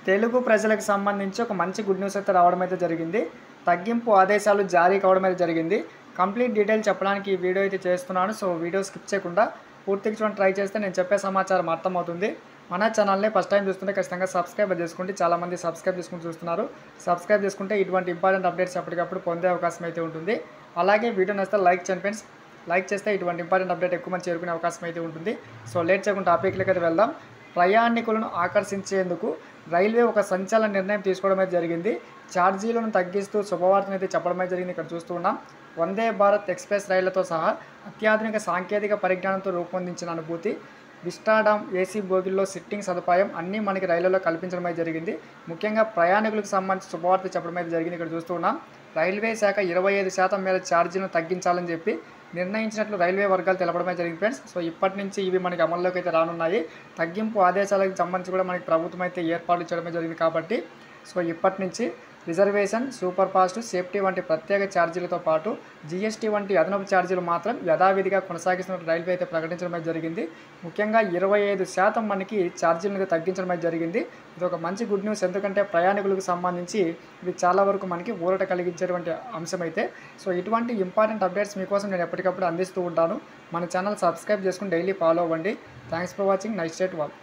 తెలుగు ప్రజలకు సంబంధించి ఒక మంచి గుడ్ న్యూస్ అయితే రావడం అయితే జరిగింది తగ్గింపు ఆదేశాలు జారీ కావడం అయితే జరిగింది కంప్లీట్ డీటెయిల్ చెప్పడానికి ఈ వీడియో అయితే చేస్తున్నాను సో వీడియో స్కిప్ చేయకుండా పూర్తిగా చూడండి ట్రై చేస్తే నేను చెప్పే సమాచారం అర్థమవుతుంది మన ఛానల్ని ఫస్ట్ టైం చూస్తుంటే ఖచ్చితంగా సబ్స్క్రైబ్ చేసుకోండి చాలామంది సబ్స్క్రైబ్ చేసుకుని చూస్తున్నారు సబ్స్క్రైబ్ చేసుకుంటే ఇటువంటి ఇంపార్టెంట్ అప్డేట్స్ ఎప్పటికప్పుడు పొందే అవకాశం అయితే ఉంటుంది అలాగే వీడియో నచ్చితే లైక్ చేయండి ఫ్రెండ్స్ లైక్ చేస్తే ఇటువంటి ఇంపార్టెంట్ అప్డేట్ ఎక్కువ మంది చేరుకునే అవకాశం అయితే ఉంటుంది సో లేట్ చేయకుండా టాపిక్లకి అయితే వెళ్దాం ప్రయాణికులను ఆకర్షించేందుకు రైల్వే ఒక సంచలన నిర్ణయం తీసుకోవడం అయితే జరిగింది ఛార్జీలను తగ్గిస్తూ శుభవార్తను అయితే చెప్పడం అయితే జరిగింది ఇక్కడ చూస్తూ ఉన్నాం వందే భారత్ ఎక్స్ప్రెస్ రైళ్లతో సహా అత్యాధునిక సాంకేతిక పరిజ్ఞానంతో రూపొందించిన అనుభూతి విస్టాడామ్ ఏసీ బోగిల్లో సిట్టింగ్ సదుపాయం అన్నీ మనకి రైళ్లలో కల్పించడం అయితే జరిగింది ముఖ్యంగా ప్రయాణికులకు సంబంధించి శుభవార్త చెప్పడం అయితే జరిగింది ఇక్కడ చూస్తూ ఉన్నాం రైల్వే శాఖ ఇరవై ఐదు శాతం మేర ఛార్జీలను తగ్గించాలని చెప్పి నిర్ణయించినట్లు రైల్వే వర్గాలు తెలపడమే జరిగింది ఫ్రెండ్స్ సో ఇప్పటి నుంచి ఇవి మనకి అమల్లోకి అయితే రానున్నాయి తగ్గింపు ఆదేశాలకు సంబంధించి కూడా మనకి ప్రభుత్వం అయితే ఏర్పాట్లు చేయడమే జరిగింది కాబట్టి సో ఇప్పటి నుంచి రిజర్వేషన్ సూపర్ ఫాస్ట్ సేఫ్టీ వంటి ప్రత్యేక ఛార్జీలతో పాటు జీఎస్టీ వంటి అదనపు ఛార్జీలు మాత్రం యథావిధిగా కొనసాగిస్తున్న రైల్వే అయితే ప్రకటించడం అయితే జరిగింది ముఖ్యంగా ఇరవై ఐదు శాతం మనకి ఛార్జీలను అయితే తగ్గించడం అయితే జరిగింది ఇది ఒక మంచి గుడ్ న్యూస్ ఎందుకంటే ప్రయాణికులకు సంబంధించి ఇది చాలా వరకు మనకి ఊరట కలిగించేటువంటి అంశం అయితే సో ఇటువంటి ఇంపార్టెంట్ అప్డేట్స్ మీకోసం నేను ఎప్పటికప్పుడు అందిస్తూ ఉంటాను మన ఛానల్ సబ్స్క్రైబ్ చేసుకుని డైలీ ఫాలో అవ్వండి థ్యాంక్స్ ఫర్ వాచింగ్ నైస్ డేట్ వాల్